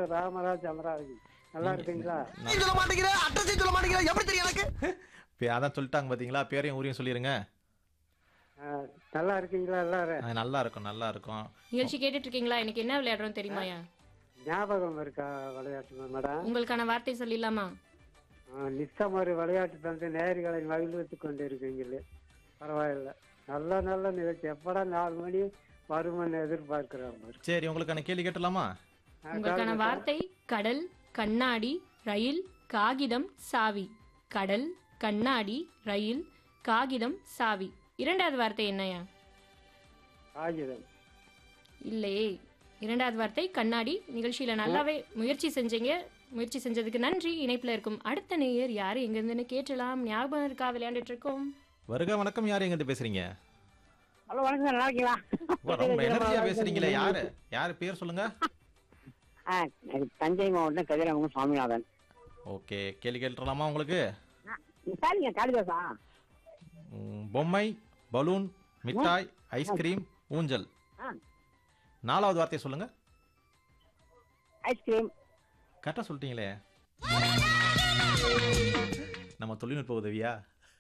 ராமராஜ் அமராவதி நல்லா இருக்கீங்களா சொல்ல மாட்டேங்கிற அட்ரஸ் சொல்ல மாட்டேங்கிற எப்படி தெரியும் எனக்கு பே- அதான் சொல்லிட்டாங்க பார்த்தீங்களா பேரையும் ஊரையும் சொல்லிடுங்க ஆ, நல்லா இருக்கீங்களா எல்லாரும் ஆ, நல்லா இருக்கும் நல்லா இருக்கும் நிகழ்ச்சி கேட்டுட்டு இருக்கீங்களா எனக்கு என்ன விளையாடுறோம் தெரியுமாயா ஞாபகம் இருக்கா விளையாட்டு மேடம் உங்களுக்கான வார்த்தை சொல்லிடலாமா ஆ, நித்தம் ஒரு விளையாட்டு தந்து நேர்களை மகிழ்வித்துக் கொண்டு இருக்கீங்களே பரவாயில்ல நல்ல நல்ல நிகழ்ச்சி எப்படா நாலு மணி வருமன்னு எதிர்பார்க்கிறோம் சரி உங்களுக்கான கேள்வி கேட்டலாமா உங்களுக்கான வார்த்தை கடல் கண்ணாடி ரயில் காகிதம் சாவி கடல் கண்ணாடி ரயில் காகிதம் சாவி இரண்டாவது வார்த்தை என்னையா காகிதம் இல்லையே இரண்டாவது வார்த்தை கண்ணாடி நிகழ்ச்சியில நல்லாவே முயற்சி செஞ்சீங்க முயற்சி செஞ்சதுக்கு நன்றி இணைப்புல இருக்கும் அடுத்த நேயர் யாரு எங்க இருந்துன்னு கேட்டலாம் ஞாபகம் இருக்கா விளையாண்டுட்டு இருக்கோம் வருக வணக்கம் யார் எங்கிட்ட பேசுறீங்க ஹலோ வணக்கம் நல்லா இருக்கீங்களா வா, ரொம்ப எனர்ஜியா பேசுறீங்களே யாரு யாரு பேர் சொல்லுங்க ஆ எனக்கு தஞ்சை மாவட்டம் கதிராமங்க சுவாமிநாதன் ஓகே கேள்வி கேட்டுலாமா உங்களுக்கு சரிங்க காளிதாசா ம், பொம்மை பலூன் மிட்டாய் ஐஸ்கிரீம் ஊஞ்சல் ஆ நாலாவது வார்த்தையை சொல்லுங்க ஐஸ்கிரீம் கரெக்டாக சொல்லிட்டீங்களே நம்ம தொழில்நுட்ப உதவியா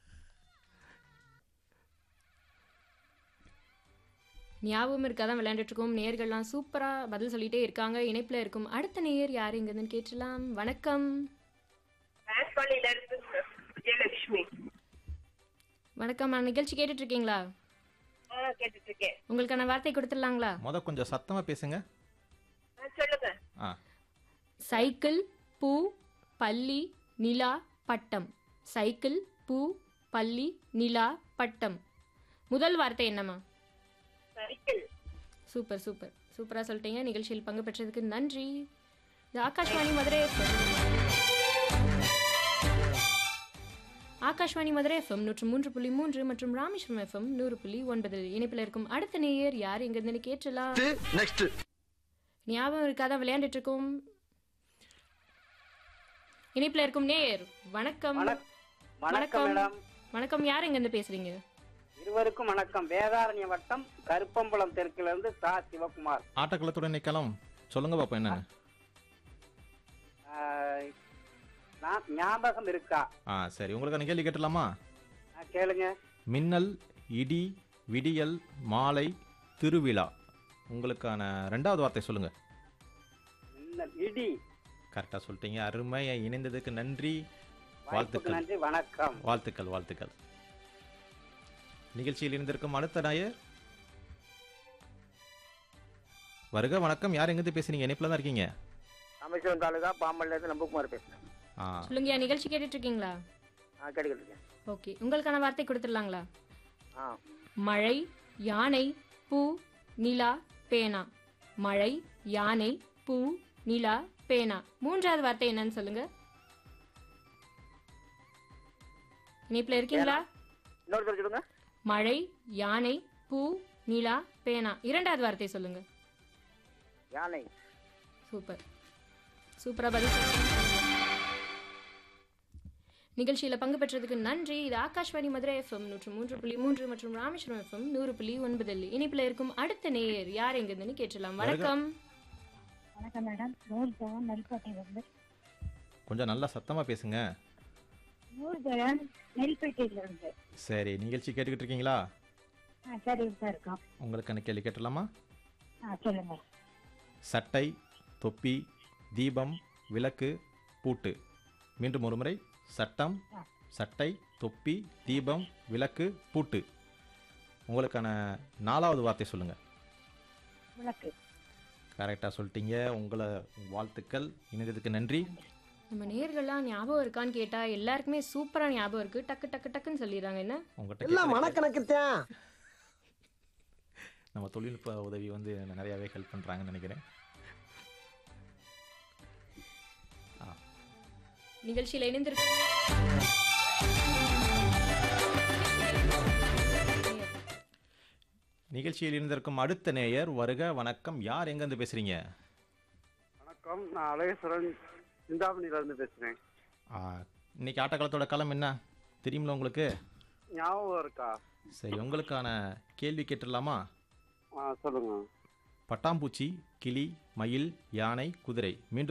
ஞாபகம் இருக்காதான் விளையாண்டுட்டு இருக்கோம் நேயர்கள்லாம் சூப்பரா பதில் சொல்லிட்டே இருக்காங்க இணைப்புல இருக்கும் அடுத்த நேயர் யாரு எங்க இருந்துன்னு கேட்டலாம் வணக்கம் ராஜ்பாளையில இருந்து விஜயலட்சுமி வணக்கம் நான் நிகழ்ச்சி கேட்டுட்டு இருக்கீங்களா ஆ கேட்டுட்டு இருக்கேன் உங்களுக்கான வார்த்தை கொடுத்துடலாங்களா முத கொஞ்சம் சத்தமா பேசுங்க ஆ, சொல்லுங்க ஆ சைக்கிள் பூ பள்ளி நிலா பட்டம் சைக்கிள் பூ பள்ளி நிலா பட்டம் முதல் வார்த்தை என்னம்மா சைக்கிள் சூப்பர் சூப்பர் சூப்பரா சொல்லிட்டீங்க நிகழ்ச்சியில் பங்கு பெற்றதுக்கு நன்றி இது ஆகாஷ்வாணி மதுரை FM. ஆகாஷ்வாணி மதுரை எஃப்எம் நூற்று மூன்று புள்ளி மூன்று மற்றும் ராமேஸ்வரம் எஃப்எம் நூறு புள்ளி ஒன்பது இணைப்பில் இருக்கும் அடுத்த நேயர் யார் எங்கிருந்து கேட்டலாம் நெக்ஸ்ட் ஞாபகம் இருக்காதான் விளையாண்டுட்டு இருக்கோம் இணைப்பில் இருக்கும் நேயர் வணக்கம் வணக்கம் மேடம் வணக்கம் யார் எங்கிருந்து பேசுறீங்க இருவருக்கும் வணக்கம் வேதாரண்ய வட்டம் கருப்பம்பலம் தெற்குல இருந்து சா சிவகுமார் ஆட்டக்குளத்துடன் நிக்கலாம் சொல்லுங்க பாப்போம் என்னன்னு ஆ, நான் ஞாபகம் இருக்கா ஆ சரி உங்களுக்கான கேள்வி கேட்டலாமா ஆ, கேளுங்க மின்னல் இடி விடியல் மாலை திருவிழா உங்களுக்கான ரெண்டாவது வார்த்தை சொல்லுங்க மின்னல், இடி கரெக்டாக சொல்லிட்டீங்க அருமை இணைந்ததுக்கு நன்றி வாய்ப்புக்கு வாழ்த்துக்கள் நன்றி வணக்கம் வாழ்த்துக்கள் வாழ்த்துக்கள் நிகழ்ச்சியில் இருந்திருக்கும் அடுத்த நாயர் வருக வணக்கம் யார் எங்கிருந்து பேசுறீங்க இணைப்பில் தான் இருக்கீங்க ராமேஸ்வரம் தாலுகா பாம்பன்ல இருந்து நம்பகுமார் பேசுறேன் ஆ சொல்லுங்க நிகழ்ச்சி கேட்டுட்டு இருக்கீங்களா ஆ கேட்டுக்கிட்டு இருக்கேன் ஓகே உங்களுக்கான வார்த்தை கொடுத்துடலாங்களா ஆ மழை யானை பூ நிலா பேனா மழை யானை பூ நிலா பேனா மூன்றாவது வார்த்தை என்னன்னு சொல்லுங்க இணைப்புல இருக்கீங்களா இன்னொரு தடவை சொல்லுங்க மழை யானை பூ நிலா பேனா இரண்டாவது வார்த்தை சொல்லுங்க யானை சூப்பர் சூப்பரா பதில் சொன்னீங்க. நிகழ்ச்சியில பங்கு பெற்றதுக்கு நன்றி இது ஆகாஷ்வாணி மதுரை எஃப்எம் நூற்று மூன்று புள்ளி மூன்று மற்றும் ராமேஸ்வரம் எஃப்எம் நூறு புள்ளி ஒன்பதில் இனிப்புல இருக்கும் அடுத்த நேயர் யார் எங்கிருந்துன்னு கேட்டலாம் வணக்கம் வணக்கம் மேடம் நூறுஜான் நெல்பேட்டையிலிருந்து கொஞ்சம் நல்லா சத்தமாக பேசுங்க நூறுஜான் நெல்பேட்டையிலிருந்து சரி நிகழ்ச்சி கேட்டுக்கிட்டு இருக்கீங்களா ஆ சரி தான் இருக்கோம் உங்களுக்கான கேள்வி கேட்டலாமா ஆ சொல்லுங்க சட்டை தொப்பி தீபம் விளக்கு பூட்டு மீண்டும் ஒரு முறை சட்டம் சட்டை தொப்பி தீபம் விளக்கு பூட்டு உங்களுக்கான நாலாவது வார்த்தை சொல்லுங்க விளக்கு கரெக்டாக சொல்லிட்டீங்க உங்களை வாழ்த்துக்கள் இணைந்ததுக்கு நன்றி நம்ம நேர்கள்லாம் ஞாபகம் இருக்கான்னு கேட்டா எல்லாருக்குமே சூப்பரா ஞாபகம் இருக்கு டக்கு டக்கு டக்குன்னு சொல்லிடுறாங்க என்ன உங்கள்கிட்ட எல்லாம் கேட்கறதுக்கு மனக்கணக்கு தான் நம்ம தொழில்நுட்ப உதவி வந்து எனக்கு நிறையாவே ஹெல்ப் பண்ணுறாங்கன்னு நினைக்கிறேன் நிகழ்ச்சியில இணைந்திருக்கும் நிகழ்ச்சியில் இருந்திருக்கும் அடுத்த நேயர் வருக வணக்கம் யார் எங்கேருந்து பேசுகிறீங்க வணக்கம் நான் அழகேஸ்வரன் சிந்தாமணியில இருந்து பேசுறேன் இன்னைக்கு ஆட்டக்காலத்தோட களம் என்ன தெரியுமில உங்களுக்கு ஞாபகம் இருக்கா சரி உங்களுக்கான கேள்வி கேட்டுடலாமா ஆ சொல்லுங்க பட்டாம்பூச்சி கிளி மயில் யானை குதிரை மீண்டும்